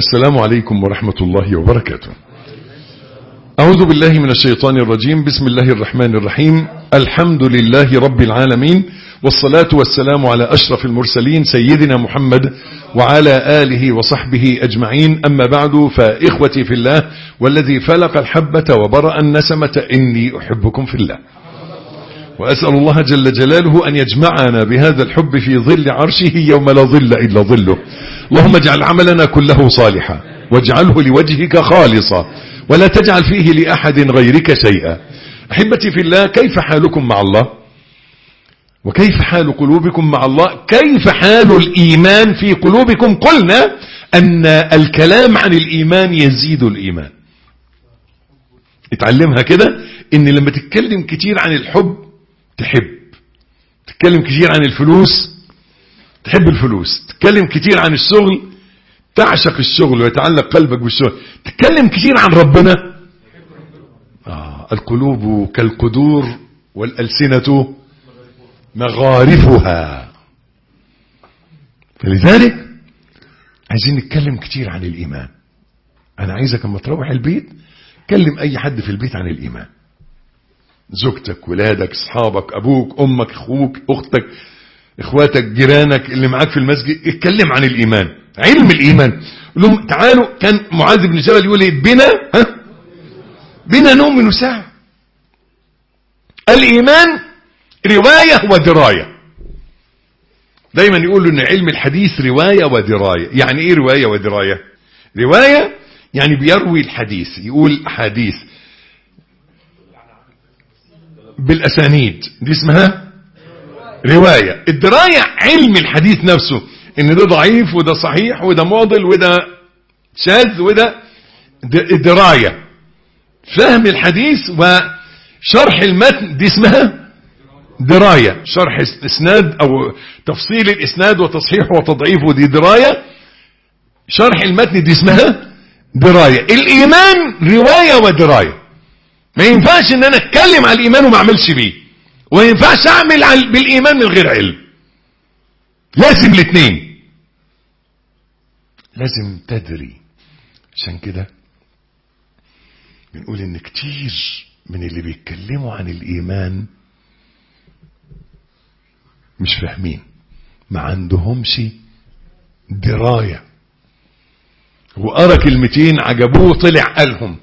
السلام عليكم ورحمة الله وبركاته أعوذ بالله من الشيطان الرجيم بسم الله الرحمن الرحيم الحمد لله رب العالمين والصلاة والسلام على أشرف المرسلين سيدنا محمد وعلى آله وصحبه أجمعين أما بعد فإخوتي في الله والذي فلق الحبة وبرأ النسمة إني أحبكم في الله وأسأل الله جل جلاله أن يجمعنا بهذا الحب في ظل عرشه يوم لا ظل إلا ظله اللهم اجعل عملنا كله صالحا واجعله لوجهك خالصا ولا تجعل فيه لأحد غيرك شيئا أحبتي في الله كيف حالكم مع الله وكيف حال قلوبكم مع الله كيف حال الإيمان في قلوبكم قلنا أن الكلام عن الإيمان يزيد الإيمان اتعلمها كده ان لما تتكلم كتير عن الحب تحب تتكلم كتير عن الفلوس تحب الفلوس تتكلم كتير عن الشغل تعشق الشغل ويتعلق قلبك بالشغل تتكلم كتير عن ربنا آه القلوب كالقدور والألسنة مغارفها فلذلك عايزين نتكلم كتير عن الإيمان أنا عايزك لما تروح البيت كلم أي حد في البيت عن الإيمان زوجتك ولادك اصحابك أبوك أمك أخوك أختك إخواتك جيرانك اللي معاك في المسجد اتكلم عن الإيمان علم الإيمان لهم تعالوا كان معاذ بن جبل يقول ايه بنا ها بنا نؤمن ساعة الإيمان رواية ودراية دايما يقولوا ان علم الحديث رواية ودراية يعني ايه رواية ودراية رواية يعني بيروي الحديث يقول حديث بالأسانيد دي اسمها رواية الدراية علم الحديث نفسه ان ده ضعيف وده صحيح وده معضل وده شاذ وده دراية فهم الحديث وشرح المتن دي اسمها دراية شرح اسناد او تفصيل الاسناد وتصحيحه وتضعيفه دي دراية شرح المتن دي اسمها دراية الايمان رواية ودراية ما ينفعش ان انا اتكلم على الايمان وما اعملش بيه وما ينفعش اعمل بالايمان من غير علم لازم الاثنين لازم تدري عشان كده بنقول ان كتير من اللي بيتكلموا عن الايمان مش فاهمين ما عندهمش دراية وقرا كلمتين عجبوه طلع قالهم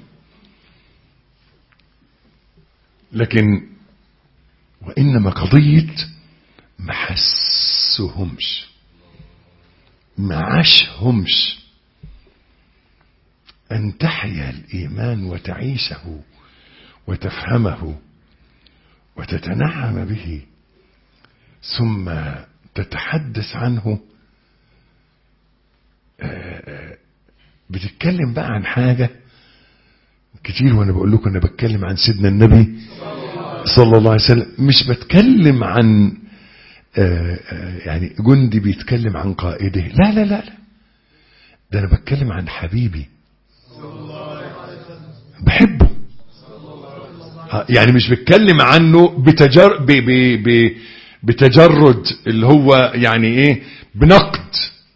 لكن وإنما قضية ما حسهمش ما عاشهمش أن تحيا الإيمان وتعيشه وتفهمه وتتنعم به ثم تتحدث عنه بتتكلم بقى عن حاجة كتير وانا بقول لكم انا بتكلم عن سيدنا النبي صلى الله عليه وسلم مش بتكلم عن يعني جندي بيتكلم عن قائده لا لا لا لا ده انا بتكلم عن حبيبي بحبه يعني مش بتكلم عنه بتجر ب ب ب بتجرد اللي هو يعني ايه بنقد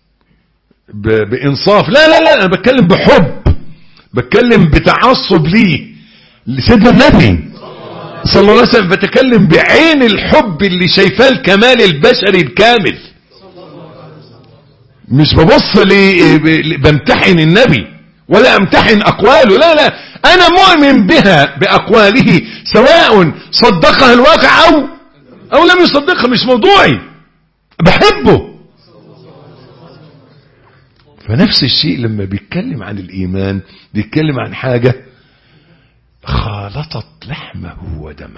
بانصاف لا لا لا انا بتكلم بحب بتكلم بتعصب ليه لسيدنا النبي صلى الله عليه وسلم بتكلم بعين الحب اللي شايفاه الكمال البشري الكامل مش ببص لي بمتحن النبي ولا امتحن اقواله لا لا انا مؤمن بها باقواله سواء صدقها الواقع او او لم يصدقها مش موضوعي بحبه فنفس الشيء لما بيتكلم عن الإيمان بيتكلم عن حاجة خالطت لحمه ودمه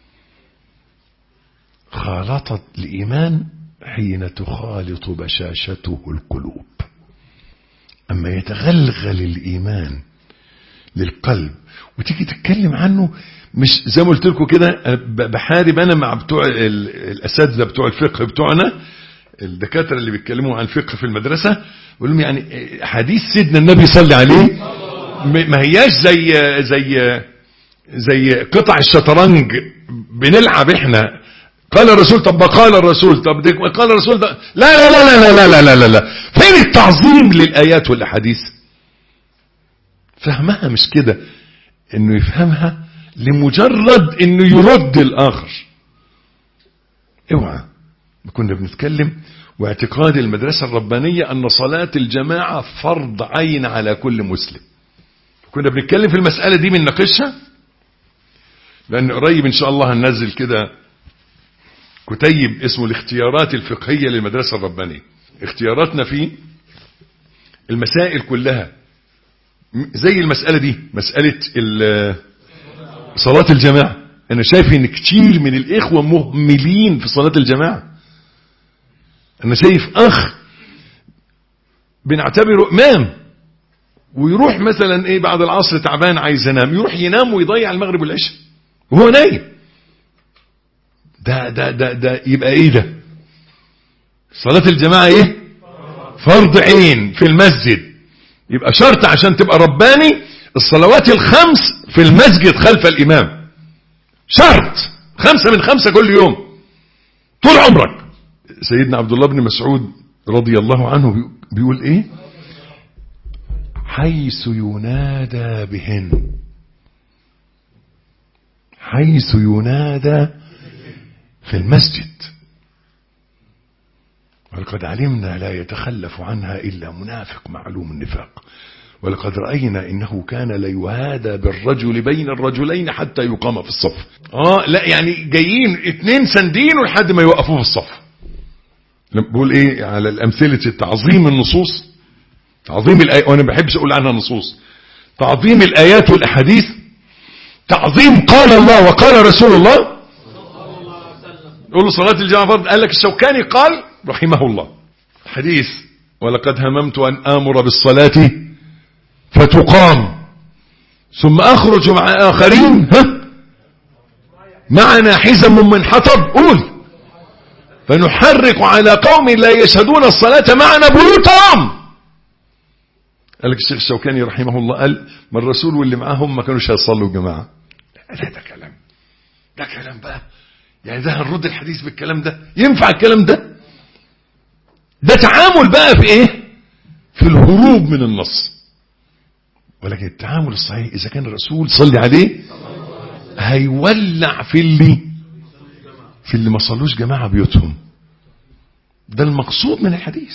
خالطت الإيمان حين تخالط بشاشته القلوب أما يتغلغل الإيمان للقلب وتيجي تتكلم عنه مش زي ما قلت لكم كده بحارب أنا مع بتوع الأساتذة بتوع الفقه بتوعنا الدكاترة اللي بيتكلموا عن الفقه في المدرسة بقول لهم يعني حديث سيدنا النبي صلى عليه ما هياش زي زي زي قطع الشطرنج بنلعب احنا قال الرسول طب قال الرسول طب قال الرسول لا لا لا لا لا لا لا لا لا فين التعظيم للآيات والأحاديث فهمها مش كده انه يفهمها لمجرد انه يرد الاخر اوعى كنا بنتكلم واعتقاد المدرسة الربانية ان صلاة الجماعة فرض عين على كل مسلم كنا بنتكلم في المسألة دي بنناقشها لان قريب ان شاء الله هننزل كده كتيب اسمه الاختيارات الفقهية للمدرسة الربانية اختياراتنا فيه المسائل كلها زي المسألة دي مسألة صلاة الجماعة أنا شايف إن كتير من الإخوة مهملين في صلاة الجماعة أنا شايف أخ بنعتبره إمام ويروح مثلا إيه بعد العصر تعبان عايز ينام يروح ينام ويضيع المغرب والعشاء وهو نايم ده ده ده ده يبقى إيه ده صلاة الجماعة إيه فرض عين في المسجد يبقى شرط عشان تبقى رباني الصلوات الخمس في المسجد خلف الإمام شرط خمسة من خمسة كل يوم طول عمرك سيدنا عبد الله بن مسعود رضي الله عنه بيقول ايه حيث ينادى بهن حيث ينادى في المسجد ولقد علمنا لا يتخلف عنها إلا منافق معلوم النفاق ولقد رأينا إنه كان ليهادى بالرجل بين الرجلين حتى يقام في الصف آه لا يعني جايين اتنين سندين لحد ما يوقفوه في الصف بقول ايه على الأمثلة تعظيم النصوص تعظيم الآيات وأنا ما بحبش أقول عنها نصوص تعظيم الآيات والأحاديث تعظيم قال الله وقال رسول الله يقول له صلاة الجماعة فرض قال لك الشوكاني قال رحمه الله حديث ولقد هممت أن آمر بالصلاة فتقام ثم أخرج مع آخرين ها معنا حزم من حطب قول فنحرق على قوم لا يشهدون الصلاة معنا بيوتهم قال لك الشيخ الشوكاني رحمه الله قال ما الرسول واللي معاهم ما كانوش هيصلوا جماعة لا ده كلام ده كلام بقى يعني ده هنرد الحديث بالكلام ده ينفع الكلام ده ده تعامل بقى في ايه في الهروب من النص ولكن التعامل الصحيح اذا كان الرسول صلي عليه هيولع في اللي في اللي ما صلوش جماعة بيوتهم ده المقصود من الحديث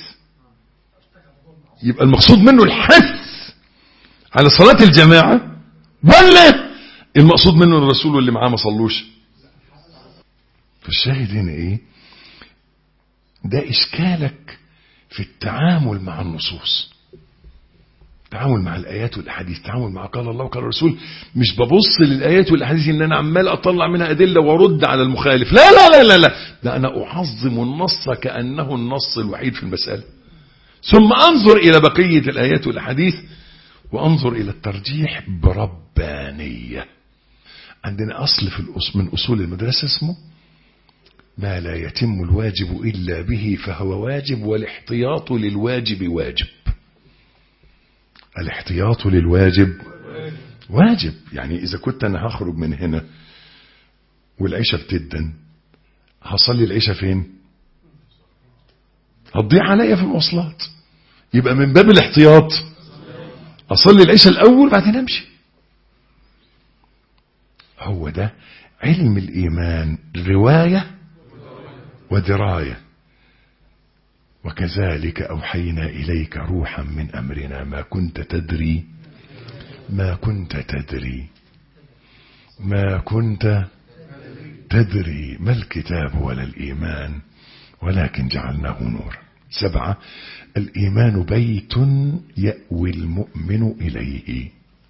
يبقى المقصود منه الحث على صلاة الجماعة ولا المقصود منه الرسول واللي معاه ما صلوش فالشاهد هنا ايه ده اشكالك في التعامل مع النصوص التعامل مع الايات والاحاديث التعامل مع قال الله وقال الرسول مش ببص للايات والاحاديث ان انا عمال اطلع منها ادله وارد على المخالف لا لا لا لا لا ده انا اعظم النص كانه النص الوحيد في المساله ثم انظر الى بقيه الايات والاحاديث وانظر الى الترجيح بربانيه عندنا اصل في الأصل من اصول المدرسه اسمه ما لا يتم الواجب إلا به فهو واجب والاحتياط للواجب واجب الاحتياط للواجب واجب يعني إذا كنت أنا هخرج من هنا والعيشة بتدن هصلي العيشة فين هتضيع عليا في المواصلات يبقى من باب الاحتياط أصلي العيشة الأول بعدين أمشي هو ده علم الإيمان رواية ودراية وكذلك أوحينا إليك روحا من أمرنا ما كنت تدري ما كنت تدري ما كنت تدري ما الكتاب ولا الإيمان ولكن جعلناه نورا سبعة الإيمان بيت يأوي المؤمن إليه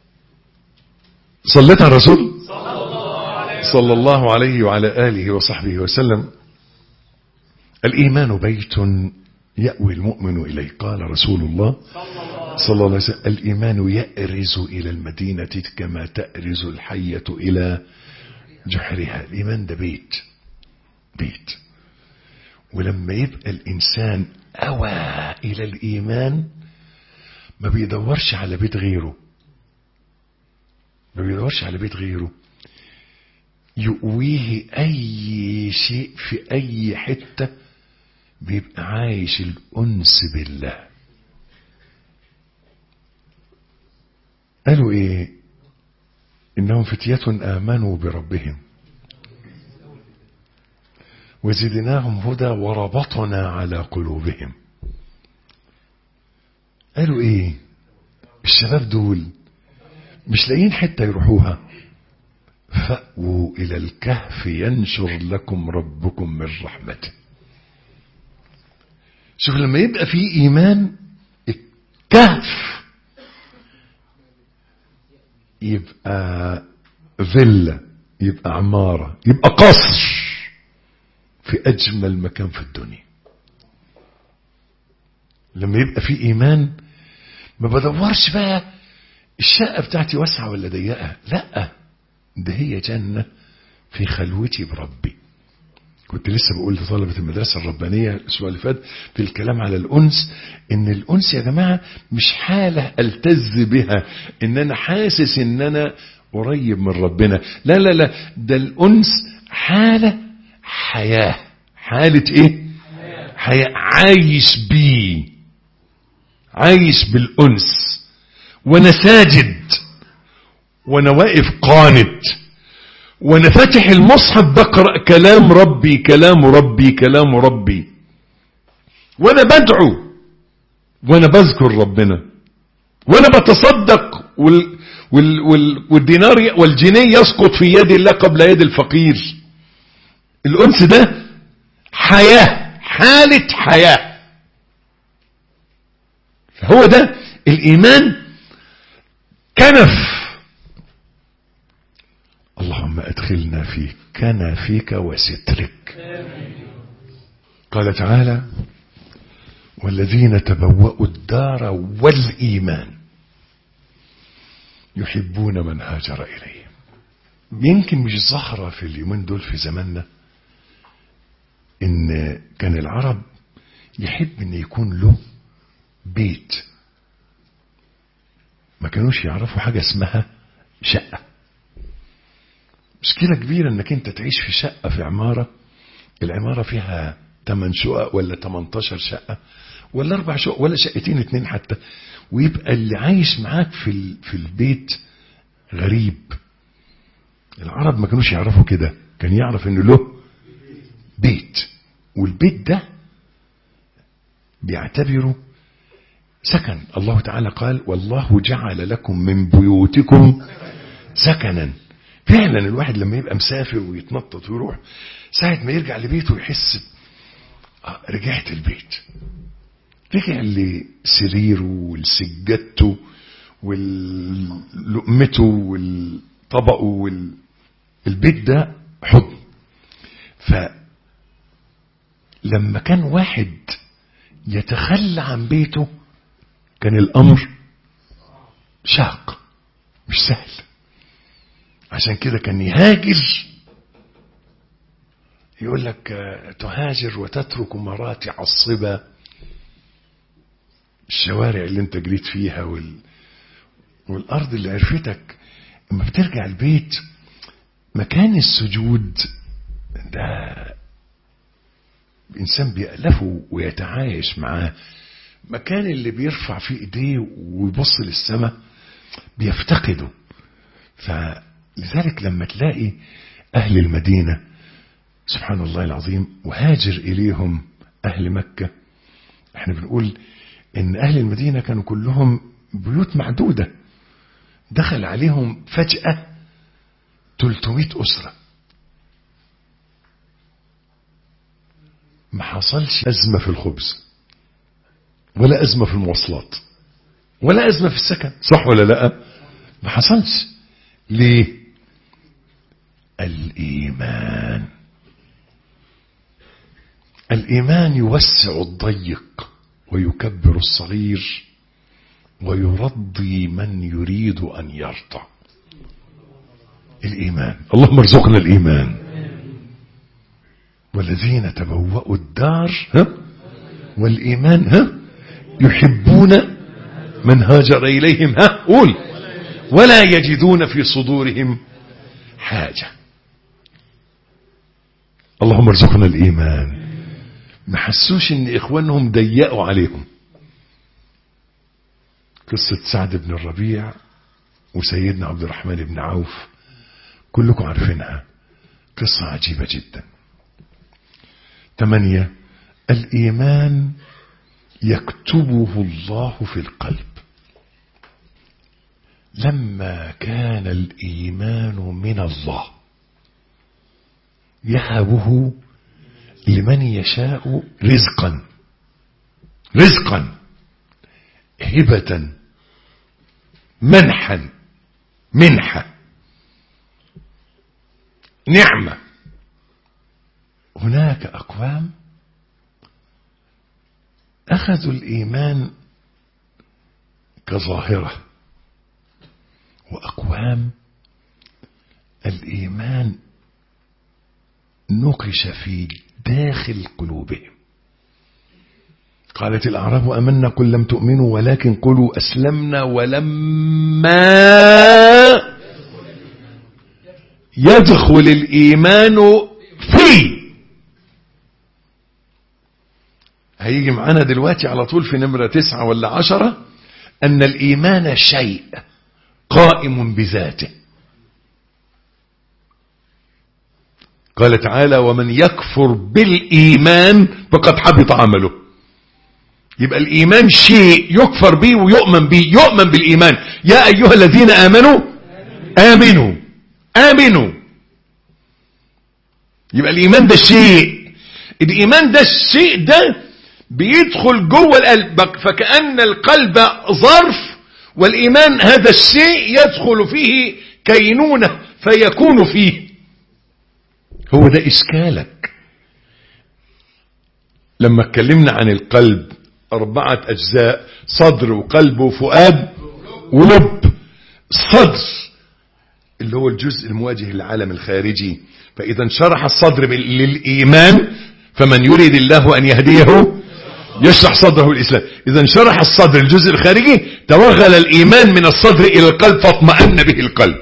صليت على الرسول صلى الله عليه وعلى آله وصحبه وسلم الإيمان بيت يأوي المؤمن إليه قال رسول الله صلى الله عليه وسلم الإيمان يأرز إلى المدينة كما تأرز الحية إلى جحرها الإيمان ده بيت بيت ولما يبقى الإنسان أوى إلى الإيمان ما بيدورش على بيت غيره ما بيدورش على بيت غيره يؤويه أي شيء في أي حتة بيبقى عايش الأنس بالله قالوا ايه انهم فتية امنوا بربهم وزدناهم هدى وربطنا على قلوبهم قالوا ايه الشباب دول مش لاقيين حتة يروحوها فأووا إلى الكهف ينشر لكم ربكم من رحمته شوف لما يبقى في إيمان الكهف يبقى فيلا يبقى عمارة يبقى قصر في أجمل مكان في الدنيا لما يبقى في إيمان ما بدورش بقى الشقة بتاعتي واسعة ولا ضيقة لا ده هي جنة في خلوتي بربي كنت لسه بقول لطلبة المدرسة الربانية الأسبوع اللي فات في الكلام على الأنس إن الأنس يا جماعة مش حالة ألتز بها إن أنا حاسس إن أنا قريب من ربنا لا لا لا ده الأنس حالة حياة حالة إيه؟ حياة عايش بيه عايش بالأنس وأنا ساجد وأنا واقف قانت وانا فاتح المصحف بقرا كلام ربي كلام ربي كلام ربي وانا بدعو وانا بذكر ربنا وانا بتصدق وال وال وال والدينار والجنيه يسقط في يد الله قبل يد الفقير الانس ده حياه حاله حياه فهو ده الايمان كنف اللهم ادخلنا في كنفك وسترك قال تعالى والذين تبوأوا الدار والإيمان يحبون من هاجر إليهم يمكن مش ظاهرة في اليومين دول في زماننا إن كان العرب يحب إن يكون له بيت ما كانوش يعرفوا حاجة اسمها شقة مشكلة كبيرة انك انت تعيش في شقة في عمارة العمارة فيها 8 شقق ولا 18 شقة ولا اربع شقق ولا شقتين اتنين حتى ويبقى اللي عايش معاك في في البيت غريب العرب ما كانوش يعرفوا كده كان يعرف انه له بيت والبيت ده بيعتبره سكن الله تعالى قال والله جعل لكم من بيوتكم سكنا فعلا الواحد لما يبقى مسافر ويتنطط ويروح ساعة ما يرجع لبيته يحس آه رجعت البيت رجع لسريره ولسجادته ولقمته والطبقه والبيت ده حضن فلما كان واحد يتخلى عن بيته كان الأمر شاق مش سهل عشان كده كان يهاجر يقول لك تهاجر وتترك مراتع الصبا الشوارع اللي انت جريت فيها وال... والارض اللي عرفتك اما بترجع البيت مكان السجود ده الانسان بيألفه ويتعايش معاه مكان اللي بيرفع فيه ايديه ويبص للسماء بيفتقده فلذلك لما تلاقي اهل المدينه سبحان الله العظيم وهاجر إليهم أهل مكة احنا بنقول ان أهل المدينة كانوا كلهم بيوت معدودة دخل عليهم فجأة 300 أسرة ما حصلش أزمة في الخبز ولا أزمة في المواصلات ولا أزمة في السكن صح ولا لا ما حصلش ليه الإيمان الإيمان يوسع الضيق ويكبر الصغير ويرضي من يريد أن يرضى الإيمان اللهم ارزقنا الإيمان والذين تبوأوا الدار ها والإيمان ها يحبون من هاجر إليهم ها قول ولا يجدون في صدورهم حاجة اللهم ارزقنا الإيمان ما حسوش ان اخوانهم ضيقوا عليهم قصة سعد بن الربيع وسيدنا عبد الرحمن بن عوف كلكم عارفينها قصة عجيبة جدا ثمانية الإيمان يكتبه الله في القلب لما كان الإيمان من الله يهبه لمن يشاء رزقا رزقا هبة منحا منحة نعمة هناك أقوام أخذوا الإيمان كظاهرة وأقوام الإيمان نقش في داخل قلوبهم قالت الأعراب أمنا قل لم تؤمنوا ولكن قلوا أسلمنا ولما يدخل الإيمان في هيجي معانا دلوقتي على طول في نمرة تسعة ولا عشرة أن الإيمان شيء قائم بذاته قال تعالى ومن يكفر بالإيمان فقد حبط عمله يبقى الإيمان شيء يكفر به ويؤمن به يؤمن بالإيمان يا أيها الذين آمنوا آمنوا آمنوا يبقى الإيمان ده شيء الإيمان ده الشيء ده بيدخل جوه القلب فكأن القلب ظرف والإيمان هذا الشيء يدخل فيه كينونة فيكون فيه هو ده إشكالك لما اتكلمنا عن القلب أربعة أجزاء صدر وقلب وفؤاد ولب الصدر اللي هو الجزء المواجه للعالم الخارجي فإذا انشرح الصدر للإيمان فمن يريد الله أن يهديه يشرح صدره الإسلام إذا انشرح الصدر الجزء الخارجي توغل الإيمان من الصدر إلى القلب فاطمأن به القلب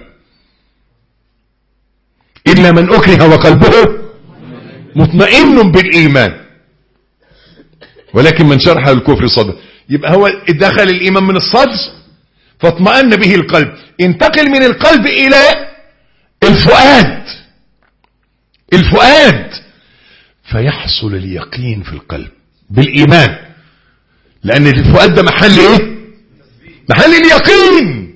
إلا من أكره وقلبه مطمئن بالإيمان ولكن من شرح الكفر صدر يبقى هو دخل الإيمان من الصدر فاطمأن به القلب انتقل من القلب إلى الفؤاد الفؤاد فيحصل اليقين في القلب بالإيمان لأن الفؤاد ده محل إيه محل اليقين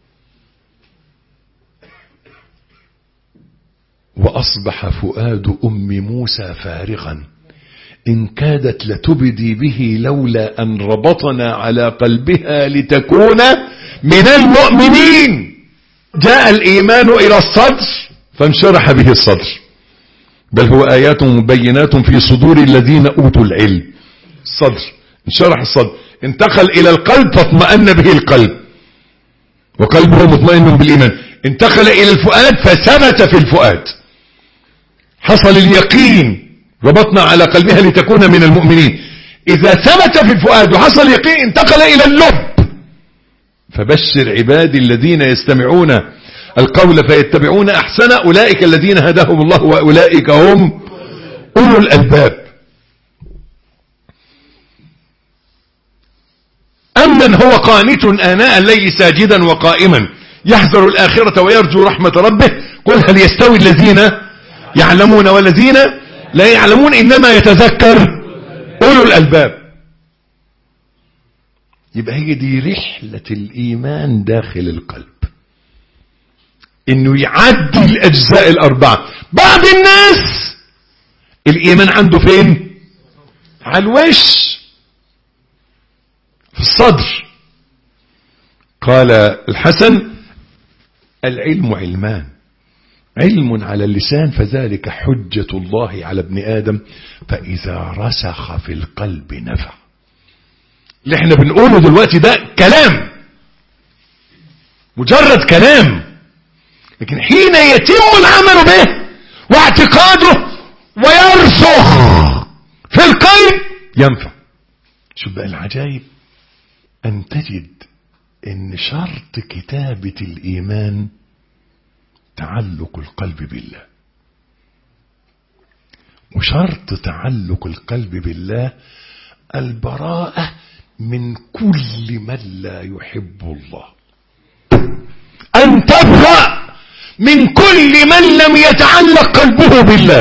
وأصبح فؤاد أم موسى فارغا إن كادت لتبدي به لولا أن ربطنا على قلبها لتكون من المؤمنين جاء الإيمان إلى الصدر فانشرح به الصدر بل هو آيات مبينات في صدور الذين أوتوا العلم الصدر انشرح الصدر انتقل إلى القلب فاطمأن به القلب وقلبه مطمئن بالإيمان انتقل إلى الفؤاد فثبت في الفؤاد حصل اليقين ربطنا على قلبها لتكون من المؤمنين إذا ثبت في الفؤاد وحصل يقين انتقل إلى اللب فبشر عبادي الذين يستمعون القول فيتبعون أحسن أولئك الذين هداهم الله وأولئك هم أولو الألباب أمن هو قانت آناء الليل ساجدا وقائما يحذر الآخرة ويرجو رحمة ربه قل هل يستوي الذين يعلمون والذين لا يعلمون إنما يتذكر أولو الألباب يبقى هي دي رحلة الإيمان داخل القلب إنه يعدي الأجزاء الأربعة بعض الناس الإيمان عنده فين على الوش في الصدر قال الحسن العلم علمان علم على اللسان فذلك حجة الله على ابن آدم فإذا رسخ في القلب نفع اللي احنا بنقوله دلوقتي ده كلام مجرد كلام لكن حين يتم العمل به واعتقاده ويرسخ في القلب ينفع شوف بقى العجائب أن تجد أن شرط كتابة الإيمان تعلق القلب بالله وشرط تعلق القلب بالله البراءة من كل من لا يحب الله من كل من لم يتعلق قلبه بالله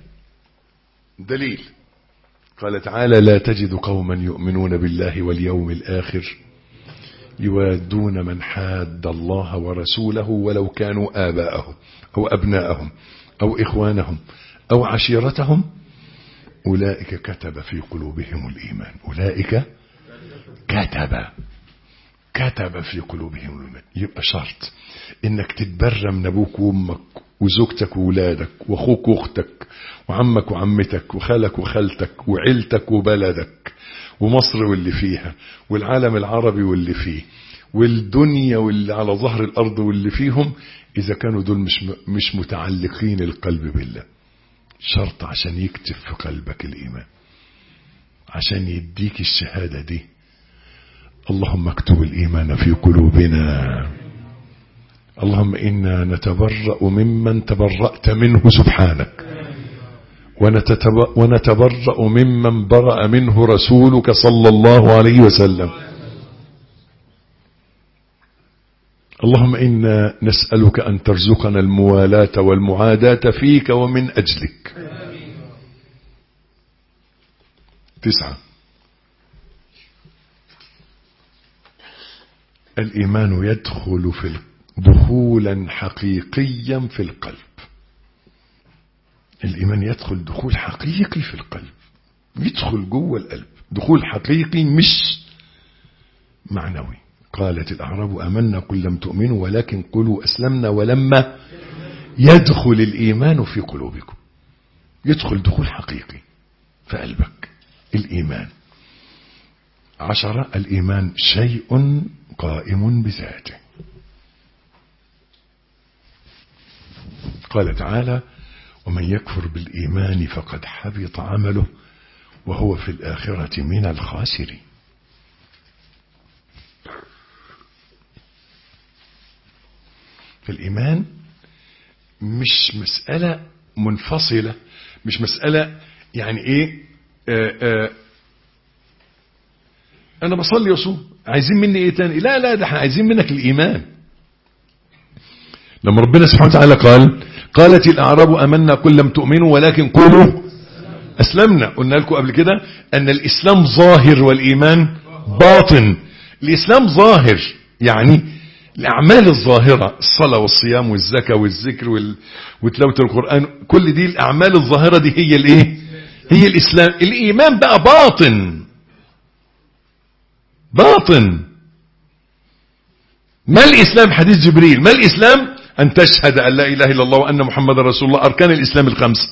دليل قال تعالى لا تجد قوما يؤمنون بالله واليوم الآخر يوادون من حاد الله ورسوله ولو كانوا آباءهم أو أبناءهم أو إخوانهم أو عشيرتهم أولئك كتب في قلوبهم الإيمان أولئك كتب كتب في قلوبهم الإيمان يبقى شرط إنك تتبرى من أبوك وأمك وزوجتك وولادك وأخوك وأختك وعمك وعمتك وخالك وخالتك وعيلتك وبلدك ومصر واللي فيها والعالم العربي واللي فيه والدنيا واللي على ظهر الأرض واللي فيهم إذا كانوا دول مش مش متعلقين القلب بالله شرط عشان يكتب في قلبك الإيمان عشان يديك الشهادة دي اللهم اكتب الإيمان في قلوبنا اللهم إنا نتبرأ ممن تبرأت منه سبحانك ونتبرأ ممن برأ منه رسولك صلى الله عليه وسلم اللهم إنا نسألك أن ترزقنا الموالاة والمعاداة فيك ومن أجلك تسعة الإيمان يدخل في دخولا حقيقيا في القلب الإيمان يدخل دخول حقيقي في القلب يدخل جوه القلب دخول حقيقي مش معنوي قالت الأعراب أمنا قل لم تؤمنوا ولكن قلوا أسلمنا ولما يدخل الإيمان في قلوبكم يدخل دخول حقيقي في قلبك الإيمان عشرة الإيمان شيء قائم بذاته قال تعالى ومن يكفر بالإيمان فقد حبط عمله وهو في الآخرة من الخاسرين فالإيمان مش مسألة منفصلة مش مسألة يعني إيه آآ آآ أنا بصلي وصوم عايزين مني إيه تاني لا لا ده احنا عايزين منك الإيمان لما ربنا سبحانه وتعالى قال قالت الأعراب أمنا قل لم تؤمنوا ولكن قولوا أسلمنا قلنا لكم قبل كده أن الإسلام ظاهر والإيمان باطن الإسلام ظاهر يعني الأعمال الظاهرة الصلاة والصيام والزكاة والذكر وال... وتلاوة القرآن كل دي الأعمال الظاهرة دي هي الإيه هي الإسلام الإيمان بقى باطن باطن ما الإسلام حديث جبريل ما الإسلام أن تشهد أن لا إله إلا الله وأن محمد رسول الله أركان الإسلام الخمسة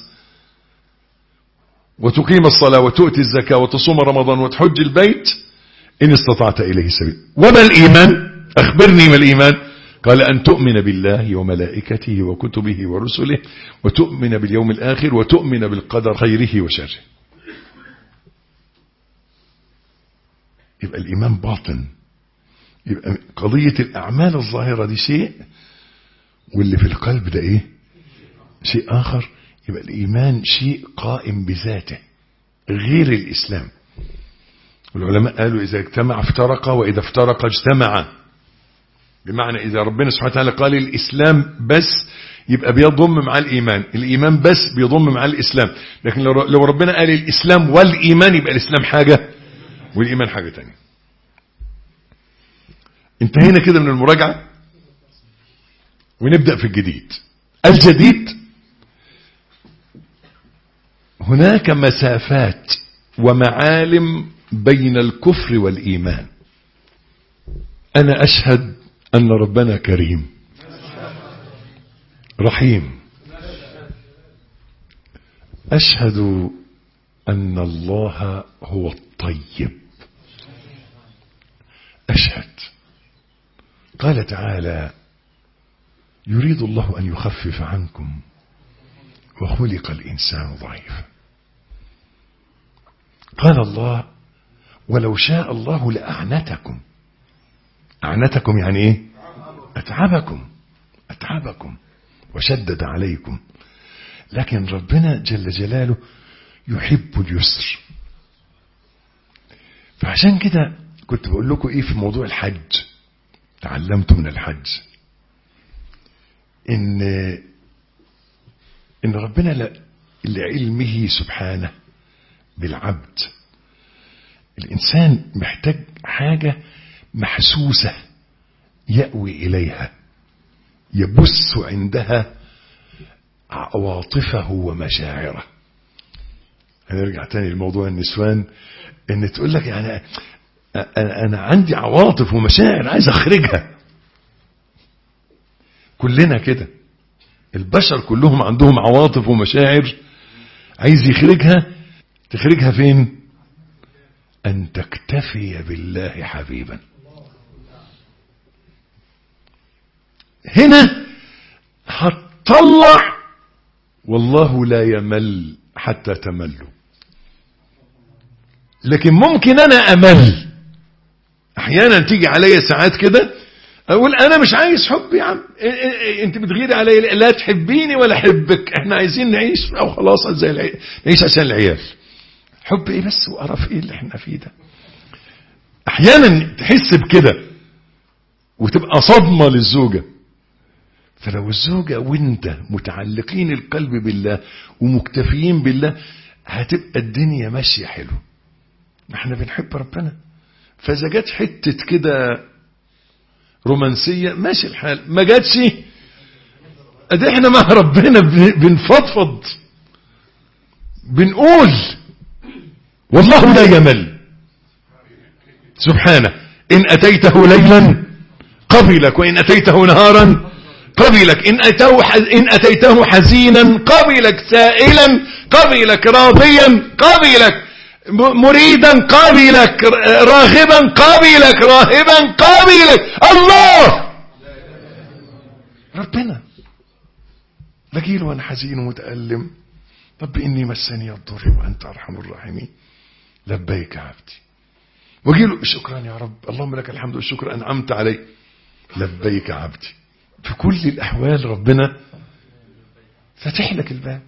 وتقيم الصلاة وتؤتي الزكاة وتصوم رمضان وتحج البيت إن استطعت إليه سبيل وما الإيمان أخبرني ما الإيمان قال أن تؤمن بالله وملائكته وكتبه ورسله وتؤمن باليوم الآخر وتؤمن بالقدر خيره وشره يبقى الإيمان باطن يبقى قضية الأعمال الظاهرة دي شيء واللي في القلب ده إيه شيء آخر يبقى الإيمان شيء قائم بذاته غير الإسلام والعلماء قالوا إذا اجتمع افترق وإذا افترق اجتمع بمعنى إذا ربنا سبحانه وتعالى قال الإسلام بس يبقى بيضم مع الإيمان الإيمان بس بيضم مع الإسلام لكن لو ربنا قال الإسلام والإيمان يبقى الإسلام حاجة والإيمان حاجة تانية انتهينا كده من المراجعة ونبدأ في الجديد الجديد هناك مسافات ومعالم بين الكفر والإيمان أنا أشهد أن ربنا كريم رحيم أشهد أن الله هو الطيب أشهد قال تعالى يريد الله أن يخفف عنكم وخلق الإنسان ضعيفا قال الله ولو شاء الله لأعنتكم أعنتكم يعني إيه أتعبكم أتعبكم وشدد عليكم لكن ربنا جل جلاله يحب اليسر فعشان كده كنت بقول لكم ايه في موضوع الحج تعلمت من الحج ان ان ربنا ل- لعلمه سبحانه بالعبد الانسان محتاج حاجه محسوسه ياوي اليها يبث عندها عواطفه ومشاعره هنرجع تاني لموضوع النسوان ان تقول لك يعني انا أنا عندي عواطف ومشاعر عايز اخرجها كلنا كده البشر كلهم عندهم عواطف ومشاعر عايز يخرجها تخرجها فين ان تكتفي بالله حبيبا هنا هتطلع والله لا يمل حتى تملوا لكن ممكن انا امل احيانا تيجي عليا ساعات كده اقول انا مش عايز حب يا عم إيه إيه إيه انت بتغيري عليا لا تحبيني ولا احبك احنا عايزين نعيش او خلاص زي العي... نعيش عشان العيال حب ايه بس وقرف ايه اللي احنا فيه ده احيانا تحس بكده وتبقى صدمه للزوجه فلو الزوجه وانت متعلقين القلب بالله ومكتفيين بالله هتبقى الدنيا ماشيه حلو احنا بنحب ربنا فاذا جت حته كده رومانسيه ماشي الحال ما جاتش ادي احنا مع ربنا بن- بنفضفض بنقول والله لا يمل سبحانه ان اتيته ليلا قبلك وان اتيته نهارا قبلك إن, أتوه إن أتيته حزينا قبلك سائلا قبلك راضيا قبلك م- مريدا قبلك ر- راغبا قبلك راهبا قبلك الله ربنا بجيله وانا حزين ومتألم رب إني مسني الضر وأنت أرحم الراحمين لبيك يا عبدي وجيله شكرا يا رب اللهم لك الحمد والشكر أنعمت علي لبيك يا عبدي في كل الأحوال ربنا فاتح لك الباب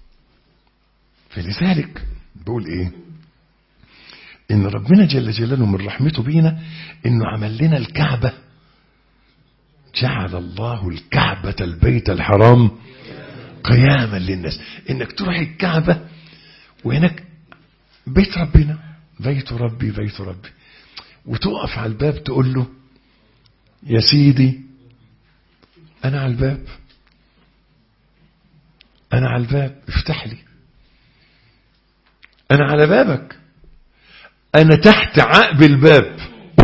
فلذلك بقول ايه ان ربنا جل جلاله من رحمته بينا انه عمل لنا الكعبة جعل الله الكعبة البيت الحرام قياما للناس انك تروح الكعبة وهناك بيت ربنا بيت ربي بيت ربي وتقف على الباب تقول له يا سيدي انا على الباب انا على الباب افتح لي انا على بابك انا تحت عقب الباب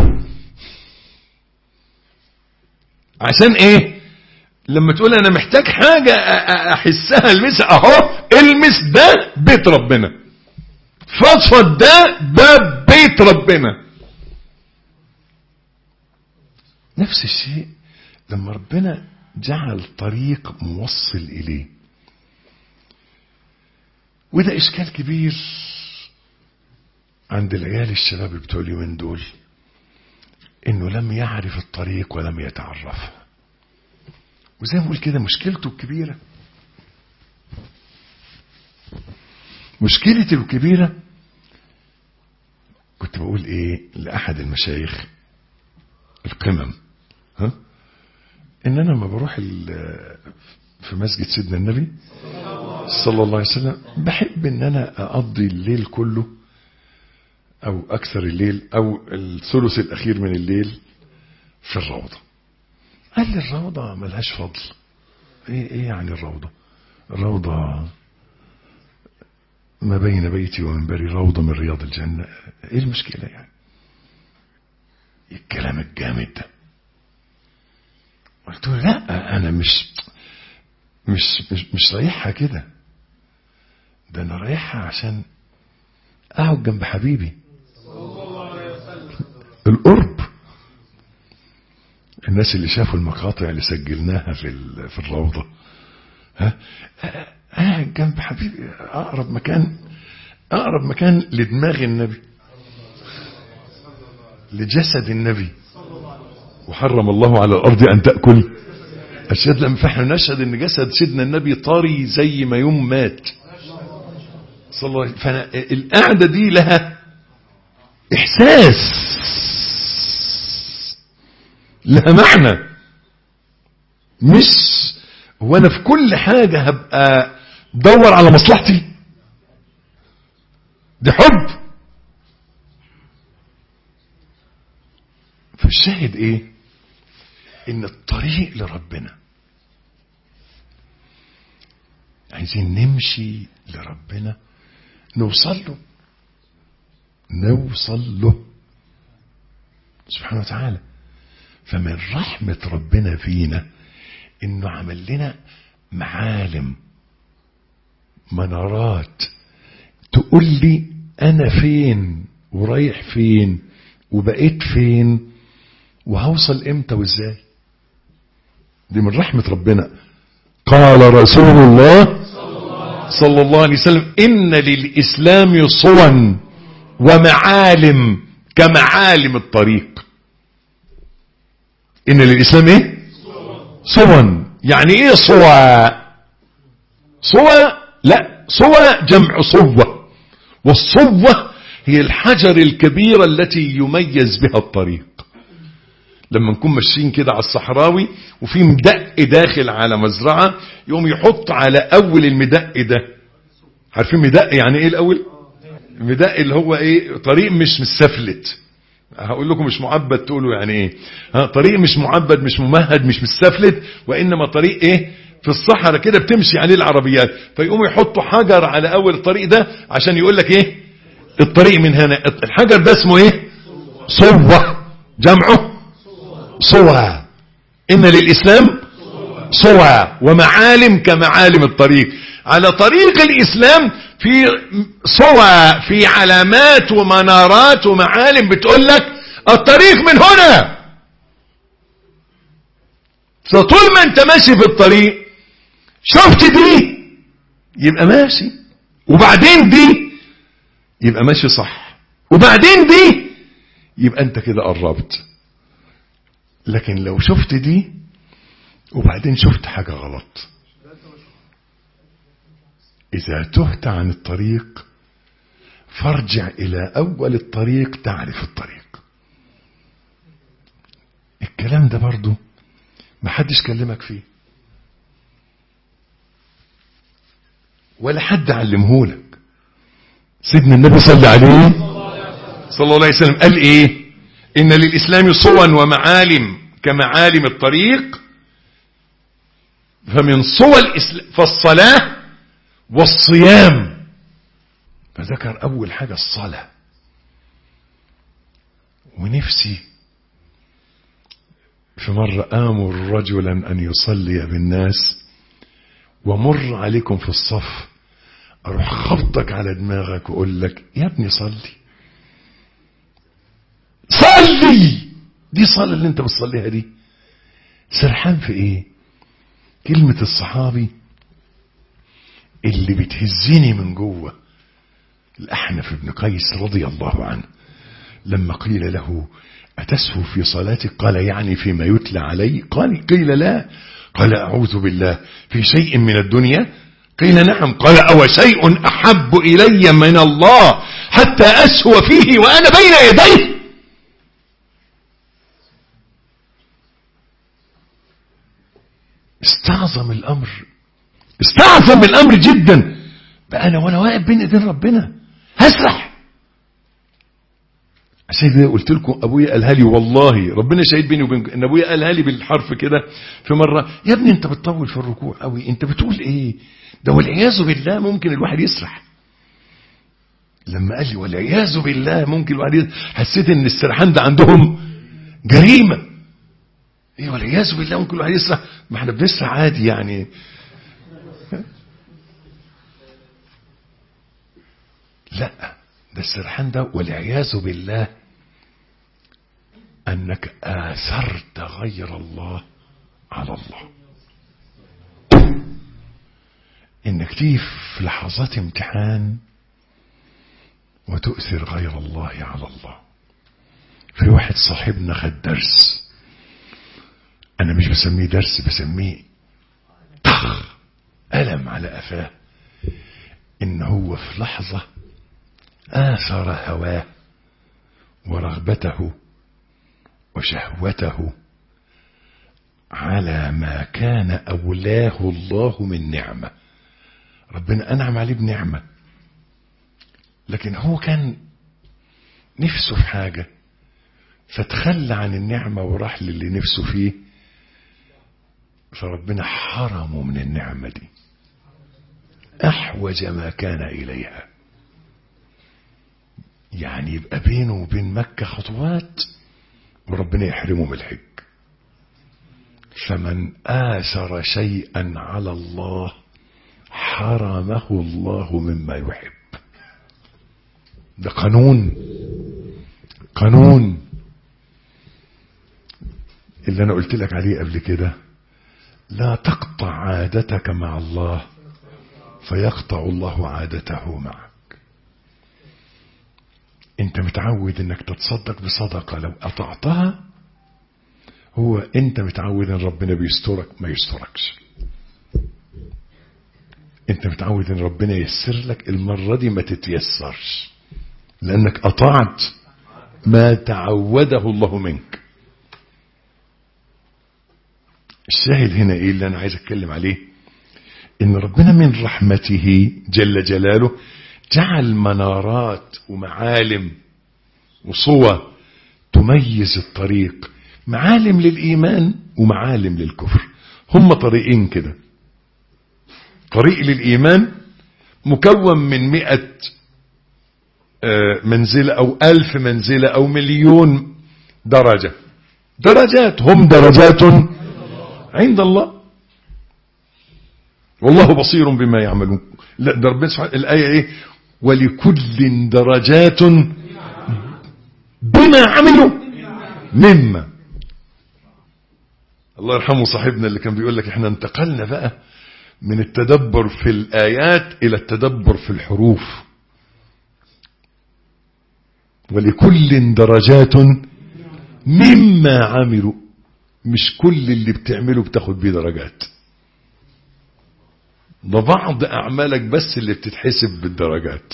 عشان ايه لما تقول انا محتاج حاجة أ- أ- احسها المسها اهو المس ده بيت ربنا فضفض ده باب بيت ربنا نفس الشيء لما ربنا جعل طريق موصل اليه وده اشكال كبير عند العيال الشباب بتوع اليومين دول انه لم يعرف الطريق ولم يتعرف وزي ما بقول كده مشكلته الكبيره مشكلتي الكبيره كنت بقول ايه لاحد المشايخ القمم ها ان انا لما بروح ال- في مسجد سيدنا النبي صلى الله عليه وسلم بحب ان انا اقضي الليل كله او اكثر الليل او الثلث الاخير من الليل في الروضة قال لي الروضة ملهاش فضل ايه, إيه يعني الروضة الروضة ما بين بيتي ومنبري روضة من رياض الجنة ايه المشكلة يعني الكلام الجامد ده قلت له لا انا مش مش مش, مش رايحها كده ده انا رايحها عشان اقعد جنب حبيبي القرب الناس اللي شافوا المقاطع اللي سجلناها في ال- في الروضه ها قاعد جنب حبيبي اقرب مكان اقرب مكان لدماغ النبي لجسد النبي وحرم الله على الارض ان تاكل اشهد لما فاحنا نشهد ان جسد سيدنا النبي طري زي ما يوم مات صلى الله عليه وسلم فأنا القعده دي لها احساس لها معنى مش هو انا في كل حاجة هبقى دور على مصلحتي دي حب فالشاهد ايه ان الطريق لربنا عايزين نمشي لربنا نوصل له نوصل له سبحانه وتعالى فمن رحمة ربنا فينا انه عمل لنا معالم منارات تقول لي انا فين ورايح فين وبقيت فين وهوصل امتى وازاي دي من رحمة ربنا قال رسول الله صلى الله عليه وسلم ان للاسلام صوا ومعالم كمعالم الطريق ان للاسلام ايه صوا يعني ايه صوا صوا لا صوا جمع صوة والصوة هي الحجر الكبيرة التي يميز بها الطريق لما نكون ماشيين كده على الصحراوي وفي مدق داخل على مزرعة يقوم يحط على اول المدق ده عارفين مدق يعني ايه الاول المدق اللي هو ايه طريق مش مستفلت هقول لكم مش معبد تقولوا يعني ايه ها طريق مش معبد مش ممهد مش مستفلت وانما طريق ايه في الصحراء كده بتمشي عليه العربيات فيقوموا يحطوا حجر على اول الطريق ده عشان يقول لك ايه الطريق من هنا الحجر ده اسمه ايه صوة جمعه صوى ان للاسلام صوى ومعالم كمعالم الطريق على طريق الاسلام في صوى في علامات ومنارات ومعالم بتقول لك الطريق من هنا فطول ما انت ماشي في الطريق شفت دي يبقى ماشي وبعدين دي يبقى ماشي صح وبعدين دي يبقى انت كده قربت لكن لو شفت دي وبعدين شفت حاجة غلط إذا تهت عن الطريق فارجع إلى أول الطريق تعرف الطريق الكلام ده برضو ما حدش كلمك فيه ولا حد علمهولك سيدنا النبي صلى عليه صلى الله عليه وسلم قال ايه ان للاسلام صوا ومعالم كمعالم الطريق فمن صوى الاسلام فالصلاه والصيام فذكر اول حاجه الصلاه ونفسي في مرة آمر رجلا أن يصلي بالناس ومر عليكم في الصف أروح خبطك على دماغك وأقول لك يا ابني صلي صلي دي صلاة اللي انت بتصليها دي سرحان في ايه كلمة الصحابي اللي بتهزني من جوه الأحنف بن قيس رضي الله عنه لما قيل له أتسهو في صلاتك قال يعني فيما يتلى علي قال قيل لا قال أعوذ بالله في شيء من الدنيا قيل نعم قال أو شيء أحب إلي من الله حتى أسهو فيه وأنا بين يديه استعظم الأمر استعظم الأمر جدا بقى أنا وأنا واقف بين إيدين ربنا هسرح عشان كده قلت لكم ابويا قالها لي والله ربنا شهيد بيني وبينكم ان ابويا قالها لي بالحرف كده في مره يا ابني انت بتطول في الركوع قوي انت بتقول ايه ده والعياذ بالله ممكن الواحد يسرح لما قال لي والعياذ بالله ممكن الواحد يسرح حسيت ان السرحان ده عندهم جريمه ايه والعياذ بالله ممكن الواحد يسرح ما احنا بنسرح عادي يعني لا ده السرحان ده والعياذ بالله أنك آثرت غير الله على الله إنك تيجي في لحظات امتحان وتؤثر غير الله على الله في واحد صاحبنا خد درس أنا مش بسميه درس بسميه طخ ألم على أفاه إن هو في لحظة آثر هواه ورغبته وشهوته على ما كان أولاه الله من نعمة ربنا أنعم عليه بنعمة لكن هو كان نفسه في حاجة فتخلى عن النعمة وراح للي نفسه فيه فربنا حرمه من النعمة دي أحوج ما كان إليها يعني يبقى بينه وبين مكة خطوات وربنا يحرمه من الحج فمن آثر شيئا على الله حرمه الله مما يحب ده قانون قانون اللي انا قلت لك عليه قبل كده لا تقطع عادتك مع الله فيقطع الله عادته معك انت متعود انك تتصدق بصدقة لو قطعتها هو انت متعود ان ربنا بيسترك ما يستركش انت متعود ان ربنا ييسر لك المرة دي ما تتيسرش لانك قطعت ما تعوده الله منك الشاهد هنا ايه اللي انا عايز اتكلم عليه ان ربنا من رحمته جل جلاله جعل منارات ومعالم وصور تميز الطريق معالم للإيمان ومعالم للكفر هم طريقين كده طريق للإيمان مكون من مئة منزلة أو ألف منزلة أو مليون درجة درجات هم درجات عند الله والله بصير بما يعملون لا ده ربنا سبحانه الآية إيه ولكل درجات بما عملوا مما الله يرحمه صاحبنا اللي كان بيقول لك احنا انتقلنا بقى من التدبر في الآيات إلى التدبر في الحروف ولكل درجات مما عملوا مش كل اللي بتعمله بتاخد بيه درجات ده بعض أعمالك بس اللي بتتحسب بالدرجات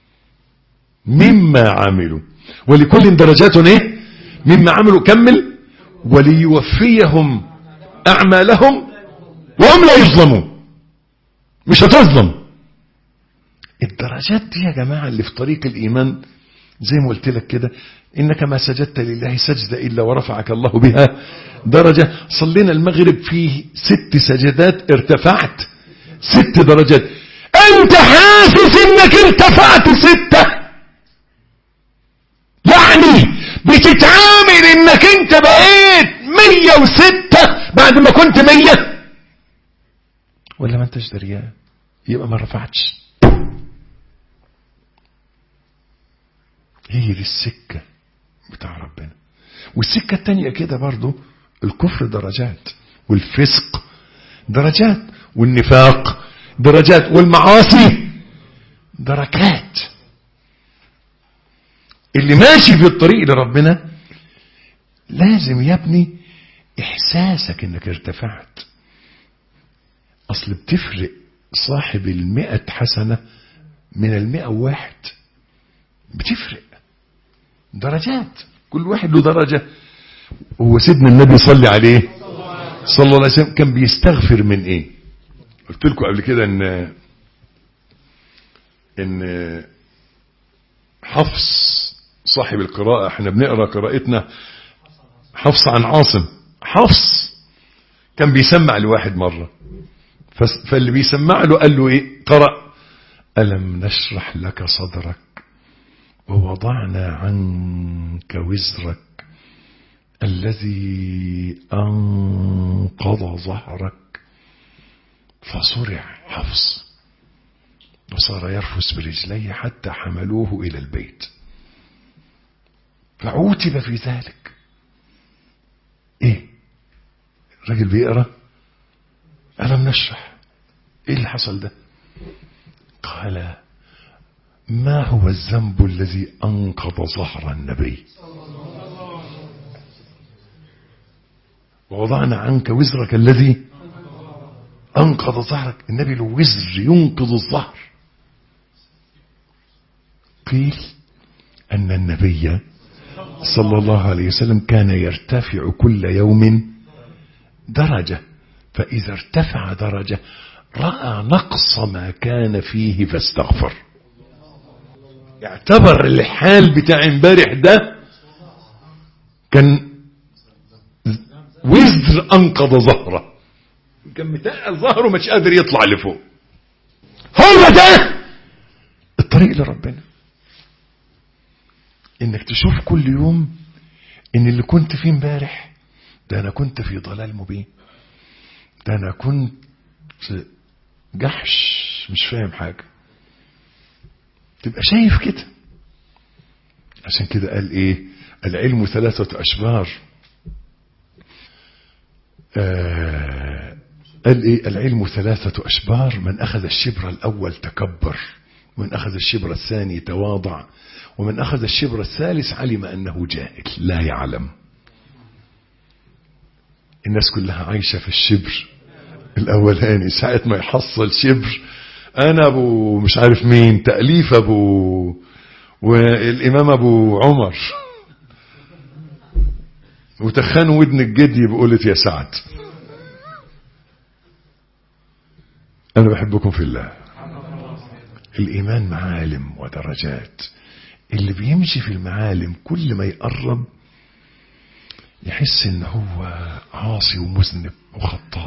مما عملوا ولكل درجات ايه مما عملوا كمل وليوفيهم أعمالهم وهم لا يظلمون مش هتظلم الدرجات دي يا جماعة اللي في طريق الإيمان زي ما قلت لك كده إنك ما سجدت لله سجدة إلا ورفعك الله بها درجة صلينا المغرب فيه ست سجدات ارتفعت ست درجات أنت حاسس إنك ارتفعت ستة يعني بتتعامل إنك أنت بقيت مية وستة بعد ما كنت مية ولا ما انتش دريان يبقى ما رفعتش هي دي السكة بتاع ربنا والسكة التانية كده برضو الكفر درجات والفسق درجات والنفاق درجات والمعاصي دركات اللي ماشي في الطريق لربنا لازم يا ابني احساسك انك ارتفعت اصل بتفرق صاحب المئة حسنة من المئة واحد بتفرق درجات كل واحد له درجة هو سيدنا النبي صلى عليه صلى الله عليه وسلم كان بيستغفر من ايه قلت لكم قبل كده ان ان حفص صاحب القراءة احنا بنقرأ قراءتنا حفص عن عاصم حفص كان بيسمع لواحد مرة فاللي بيسمع له قال له ايه قرأ ألم نشرح لك صدرك ووضعنا عنك وزرك الذي أنقض ظهرك فصرع حفص وصار يرفس برجليه حتى حملوه إلى البيت فعوتب في ذلك ايه الراجل بيقرا ألم نشرح ايه اللي حصل ده قال ما هو الذنب الذي أنقض ظهر النبي ووضعنا عنك وزرك الذي أنقض ظهرك النبي له وزر ينقض الظهر قيل أن النبي صلى الله عليه وسلم كان يرتفع كل يوم درجة فإذا ارتفع درجة رأى نقص ما كان فيه فاستغفر اعتبر الحال بتاع امبارح ده كان وزر انقض ظهره كان متقل ظهره مش قادر يطلع لفوق هو ده الطريق لربنا انك تشوف كل يوم ان اللي كنت فيه امبارح ده انا كنت في ضلال مبين ده انا كنت جحش مش فاهم حاجة تبقى شايف كده عشان كده قال ايه العلم ثلاثة اشبار آه قال ايه العلم ثلاثة اشبار من اخذ الشبر الاول تكبر ومن اخذ الشبر الثاني تواضع ومن اخذ الشبر الثالث علم انه جاهل لا يعلم الناس كلها عايشة في الشبر الاولاني ساعة ما يحصل شبر انا ابو مش عارف مين تأليف ابو والامام ابو عمر وتخانوا ودن الجدي بقولة يا سعد انا بحبكم في الله الايمان معالم ودرجات اللي بيمشي في المعالم كل ما يقرب يحس ان هو عاصي ومذنب وخطاء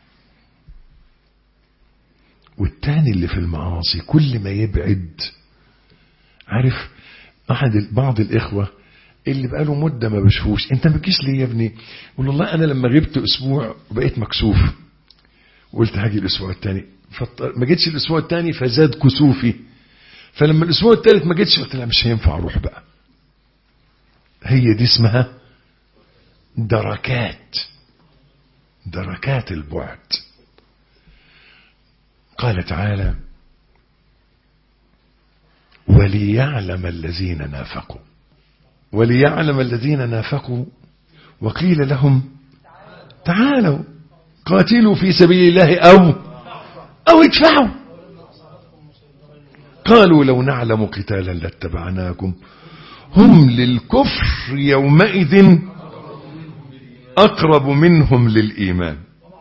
والتاني اللي في المعاصي كل ما يبعد عارف احد بعض الاخوه اللي بقاله مده ما بشوفوش انت ما بتجيش ليه يا ابني يقول والله انا لما غبت اسبوع بقيت مكسوف قلت هاجي الاسبوع الثاني ما جيتش الاسبوع الثاني فزاد كسوفي فلما الاسبوع الثالث ما جيتش قلت لا مش هينفع اروح بقى هي دي اسمها دركات دركات البعد قال تعالى وليعلم الذين نافقوا وليعلم الذين نافقوا وقيل لهم تعالوا قاتلوا في سبيل الله أو أو ادفعوا قالوا لو نعلم قتالا لاتبعناكم هم للكفر يومئذ أقرب منهم للإيمان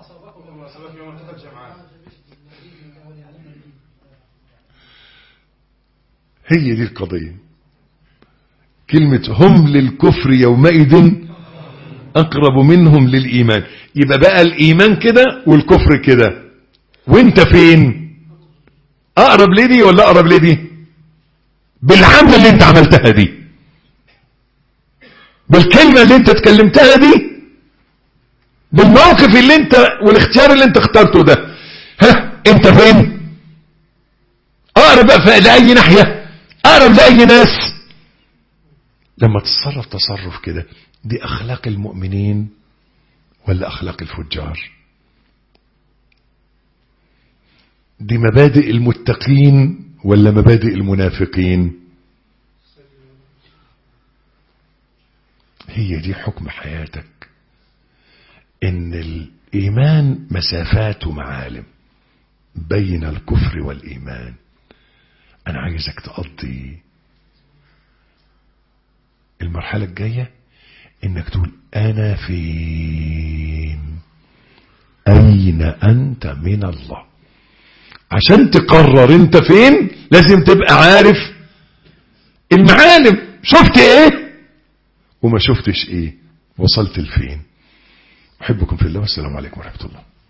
هي دي القضية كلمة هم للكفر يومئذ أقرب منهم للإيمان يبقى بقى الإيمان كده والكفر كده وانت فين أقرب لدي ولا أقرب لدي بالعمل اللي انت عملتها دي بالكلمة اللي انت اتكلمتها دي بالموقف اللي انت والاختيار اللي انت اخترته ده ها انت فين اقرب بقى لأي ناحية اقرب لأي ناس لما تتصرف تصرف كده دي اخلاق المؤمنين ولا اخلاق الفجار دي مبادئ المتقين ولا مبادئ المنافقين هي دي حكم حياتك ان الايمان مسافات ومعالم بين الكفر والايمان انا عايزك تقضي المرحلة الجاية انك تقول انا فين اين انت من الله عشان تقرر انت فين لازم تبقى عارف المعالم شفت ايه وما شفتش ايه وصلت لفين احبكم في الله والسلام عليكم ورحمة الله